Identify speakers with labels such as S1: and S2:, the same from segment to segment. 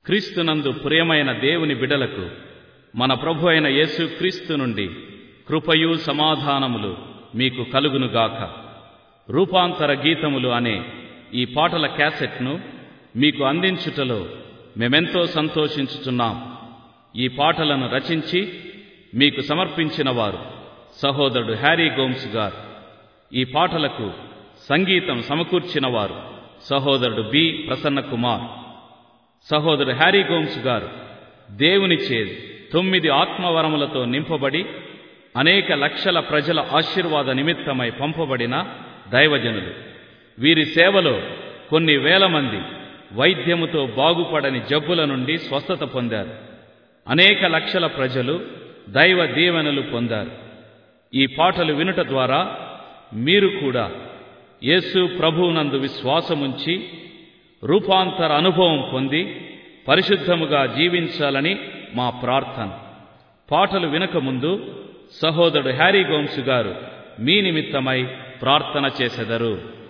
S1: క్రీస్తునందు ప్రియమైన దేవుని బిడలకు మన ప్రభు అయిన యేసు క్రీస్తు నుండి కృపయు సమాధానములు మీకు కలుగునుగాక రూపాంతర గీతములు అనే ఈ పాటల క్యాసెట్ను మీకు అందించుటలో మేమెంతో సంతోషించుచున్నాం ఈ పాటలను రచించి మీకు సమర్పించిన వారు సహోదరుడు హ్యారీ గోమ్స్ గారు ఈ పాటలకు సంగీతం సమకూర్చిన వారు సహోదరుడు బి ప్రసన్న కుమార్ సహోదరుడు హ్యారీ గోమ్స్ గారు దేవునిచే తొమ్మిది ఆత్మవరములతో నింపబడి అనేక లక్షల ప్రజల ఆశీర్వాద నిమిత్తమై పంపబడిన దైవజనులు వీరి సేవలో కొన్ని వేల మంది వైద్యముతో బాగుపడని జబ్బుల నుండి స్వస్థత పొందారు అనేక లక్షల ప్రజలు దైవ దీవెనలు పొందారు ఈ పాటలు వినుట ద్వారా మీరు కూడా యేసు ప్రభువునందు విశ్వాసముంచి రూపాంతర అనుభవం పొంది పరిశుద్ధముగా జీవించాలని మా ప్రార్థన పాటలు వినకముందు సహోదరుడు హ్యారీ గోమ్స్ గారు మీ నిమిత్తమై ప్రార్థన చేసెదరు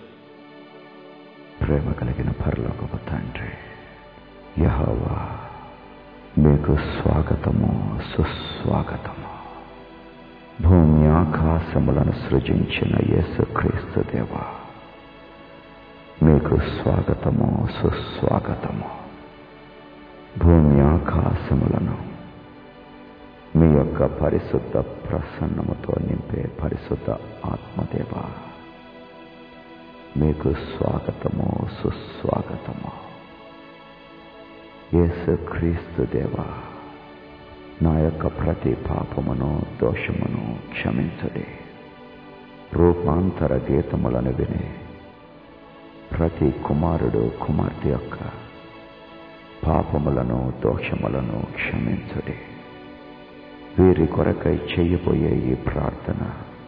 S2: ప్రేమ కలిగిన పరలోకపు తండ్రి యహోవా మీకు స్వాగతము సుస్వాగతము భూమి ఆకాశములను సృజించిన యేసుక్రీస్తు దేవా మీకు స్వాగతము సుస్వాగతము భూమి ఆకాశములను మీ యొక్క పరిశుద్ధ ప్రసన్నముతో నింపే పరిశుద్ధ ఆత్మదేవా మీకు స్వాగతము సుస్వాగతము యేసు క్రీస్తు దేవా నా యొక్క ప్రతి పాపమును దోషమును క్షమించుడి రూపాంతర గీతములను విని ప్రతి కుమారుడు కుమార్తె యొక్క పాపములను దోషములను క్షమించుడి వీరి కొరకై చేయబోయే ఈ ప్రార్థన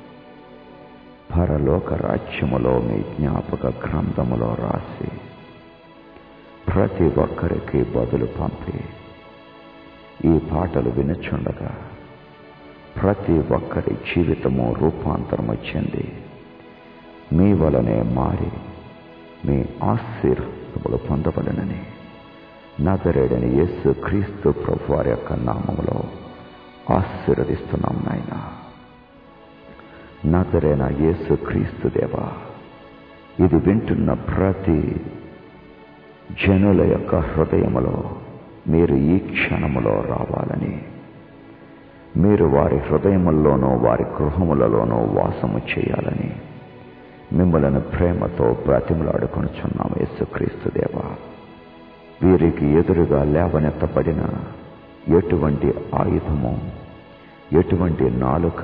S2: పరలోక రాజ్యములో మీ జ్ఞాపక గ్రంథములో రాసి ప్రతి ఒక్కరికి బదులు పంపి ఈ పాటలు వినుచుండగా ప్రతి ఒక్కరి జీవితము రూపాంతరము చెంది మీ వలనే మారి మీ ఆశీర్వములు పొందబడనని నజరేడని యేసు క్రీస్తు ప్రభు వారి యొక్క నామములో ఆశీర్వదిస్తున్నాం నాయన నజరేన యేసు క్రీస్తు దేవా ఇది వింటున్న ప్రతి జనుల యొక్క హృదయములో మీరు ఈ క్షణములో రావాలని మీరు వారి హృదయముల్లోనూ వారి గృహములలోనూ వాసము చేయాలని మిమ్మలను ప్రేమతో బ్రతిమలాడుకొనుచున్నాం యేసుక్రీస్తు దేవా వీరికి ఎదురుగా లేవనెత్తబడిన ఎటువంటి ఆయుధము ఎటువంటి నాలుక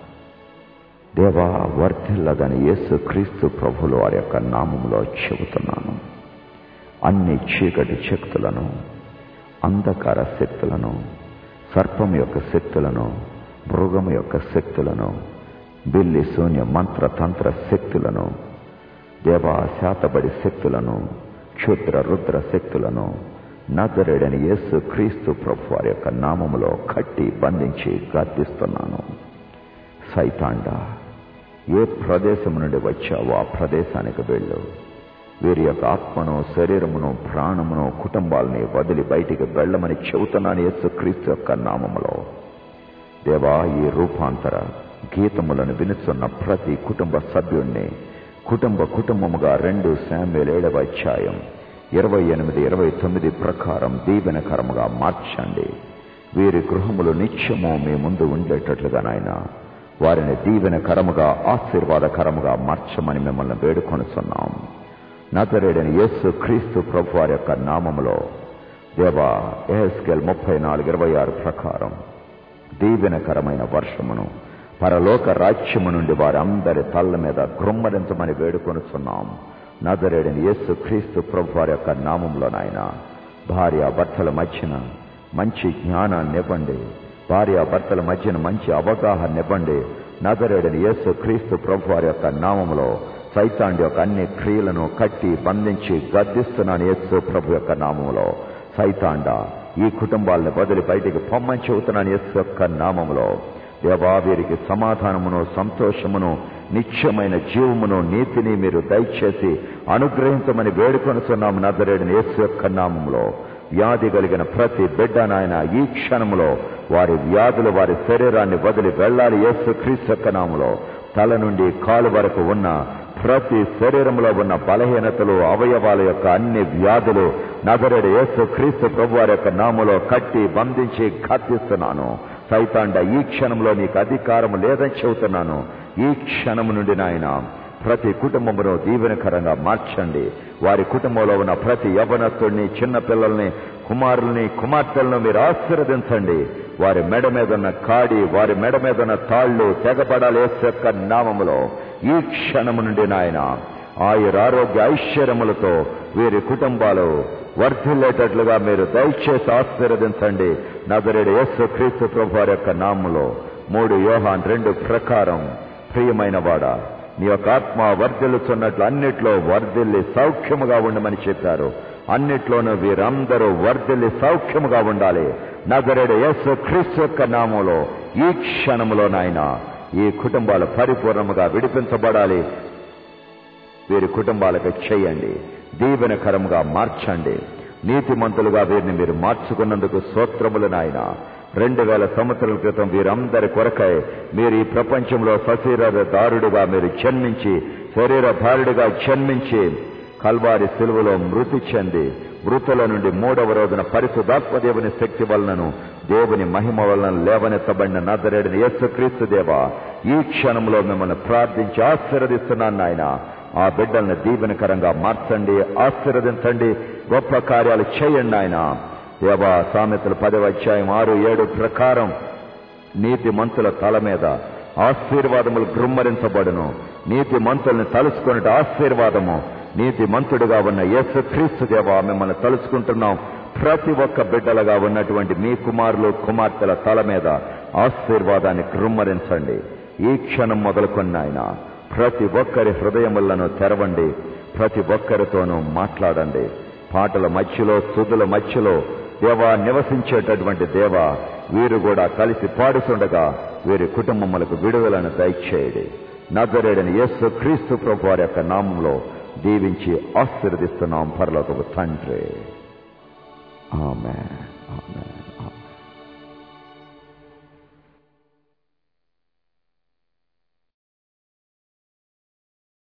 S2: దేవా వర్ధిల్లదని యేసు క్రీస్తు ప్రభులు వారి యొక్క నామంలో చెబుతున్నాను అన్ని చీకటి శక్తులను అంధకార శక్తులను సర్పం యొక్క శక్తులను మృగం యొక్క శక్తులను బిల్లి శూన్య మంత్ర తంత్ర శక్తులను దేవా శాతబడి శక్తులను క్షుద్ర రుద్ర శక్తులను నజరేడని యేసు క్రీస్తు ప్రభు వారి యొక్క నామములో కట్టి బంధించి గర్దిస్తున్నాను సైతాండ ఏ ప్రదేశం నుండి వచ్చావో ఆ ప్రదేశానికి వెళ్ళు వీరి యొక్క ఆత్మను శరీరమును ప్రాణమును కుటుంబాలని వదిలి బయటికి వెళ్ళమని చెబుతున్నాను యేసు క్రీస్తు యొక్క నామములో దేవా ఈ రూపాంతర గీతములను వినుచున్న ప్రతి కుటుంబ సభ్యుణ్ణి కుటుంబ కుటుంబముగా రెండు శామ్యుల ఏడవ అధ్యాయం ఇరవై ఎనిమిది ఇరవై తొమ్మిది ప్రకారం దీవెనకరముగా మార్చండి వీరి గృహములు నిత్యము మీ ముందు ఉండేటట్లుగా నాయన వారిని దీవెనకరముగా ఆశీర్వాదకరముగా మార్చమని మిమ్మల్ని వేడుకొనుచున్నాం నతరేడని యేసు క్రీస్తు ప్రభు వారి యొక్క నామములో దేవా ఎహెస్కెల్ ముప్పై నాలుగు ఇరవై ఆరు ప్రకారం దీవెనకరమైన వర్షమును పరలోక రాజ్యము నుండి వారందరి తల్ల మీద గ్రుమ్మరించమని వేడుకొనుచున్నాం నజరేడని యేసు క్రీస్తు ప్రభు వారి యొక్క నామంలో నాయన భార్య భర్తల మధ్యన మంచి జ్ఞానాన్ని ఇవ్వండి భార్య భర్తల మధ్యన మంచి అవగాహన ఇవ్వండి నజరేడని యేసు క్రీస్తు ప్రభు వారి యొక్క నామంలో సైతాండి యొక్క అన్ని క్రియలను కట్టి బంధించి గద్దిస్తున్నాను యేసు ప్రభు యొక్క నామంలో సైతాండ ఈ కుటుంబాలను బదిలి బయటికి పొమ్మని చెబుతున్నాను యేసు యొక్క నామంలో దేవా వీరికి సమాధానమును సంతోషమును నిత్యమైన జీవమును నీతిని మీరు దయచేసి అనుగ్రహించమని వేడుకొనుచున్నాము నజరేడిని యేసు యొక్క నామంలో వ్యాధి కలిగిన ప్రతి బిడ్డ నాయన ఈ క్షణంలో వారి వ్యాధులు వారి శరీరాన్ని వదిలి వెళ్ళాలి యేసు క్రీస్తు యొక్క నామలో తల నుండి కాలు వరకు ఉన్న ప్రతి శరీరంలో ఉన్న బలహీనతలు అవయవాల యొక్క అన్ని వ్యాధులు నగరుడు యేసు క్రీస్తు ప్రభు వారి యొక్క నామలో కట్టి బంధించి గద్దిస్తున్నాను సైతాండ ఈ క్షణంలో నీకు అధికారం లేదని చెబుతున్నాను ఈ క్షణం నుండి నాయన ప్రతి కుటుంబమును దీవెనకరంగా మార్చండి వారి కుటుంబంలో ఉన్న ప్రతి యవనస్తుడిని చిన్న పిల్లల్ని కుమారుల్ని కుమార్తెలను మీరు ఆశీర్వదించండి వారి మెడ మీద ఉన్న కాడి వారి మెడ మీద ఉన్న తాళ్లు తెగబడాలి యేసు యొక్క నామములో ఈ క్షణము నుండి నాయన ఆయురారోగ్య ఐశ్వర్యములతో వీరి కుటుంబాలు వర్ధిల్లేటట్లుగా మీరు దయచేసి ఆశీర్వదించండి నగరేడు యేసు క్రీస్తు ప్రభు వారి యొక్క నామములో మూడు యోహాన్ రెండు ప్రకారం ప్రియమైన వాడా నీ యొక్క ఆత్మ వర్ధిల్లుచున్నట్లు అన్నిట్లో వర్ధిల్లి సౌఖ్యముగా ఉండమని చెప్పారు అన్నిట్లోనూ వీరందరూ వర్ధిల్లి సౌఖ్యముగా ఉండాలి నగరేడు యేసు క్రీస్తు యొక్క నామంలో ఈ క్షణములో నాయన ఈ కుటుంబాలు పరిపూర్ణముగా విడిపించబడాలి వీరి కుటుంబాలకు చేయండి దీవెనకరముగా మార్చండి నీతిమంతులుగా వీరిని మీరు మార్చుకున్నందుకు స్తోత్రములు నాయన రెండు వేల సంవత్సరాల క్రితం వీరందరి కొరకై మీరు ఈ ప్రపంచంలో సశరీర దారుడుగా మీరు జన్మించి శరీర భారుడిగా జన్మించి కల్వారి సిలువలో మృతి చెంది మృతుల నుండి మూడవ రోజున పరిశుధాత్మదేవుని శక్తి వలనను దేవుని మహిమ వలన లేవనెత్తబడిన నదరేడిని యేసుక్రీస్తు దేవా ఈ క్షణంలో మిమ్మల్ని ప్రార్థించి ఆశీర్వదిస్తున్నాను నాయన ఆ బిడ్డల్ని దీవెనకరంగా మార్చండి ఆశీర్వదించండి గొప్ప కార్యాలు చేయండి ఆయన దేవా సామెతలు పదవ అధ్యాయం ఆరు ఏడు ప్రకారం నీతి మంతుల తల మీద ఆశీర్వాదములు గృమ్మరించబడును నీతి మంతుల్ని తలుసుకున్నట్టు ఆశీర్వాదము నీతి మంతుడుగా ఉన్న యేసు క్రీస్తు దేవా మిమ్మల్ని తలుసుకుంటున్నాం ప్రతి ఒక్క బిడ్డలుగా ఉన్నటువంటి మీ కుమారులు కుమార్తెల తల మీద ఆశీర్వాదాన్ని గృమ్మరించండి ఈ క్షణం మొదలుకొని ఆయన ప్రతి ఒక్కరి హృదయములను తెరవండి ప్రతి ఒక్కరితోనూ మాట్లాడండి పాటల మధ్యలో సుదుల మధ్యలో దేవా నివసించేటటువంటి దేవ వీరు కూడా కలిసి పాడుతుండగా వీరి కుటుంబములకు విడుదలను దయచేయడి నజరేడని యేసు క్రీస్తు ప్రభు వారి యొక్క నామంలో దీవించి ఆశీర్వదిస్తున్నాం పరలోకపు తండ్రి ఆమె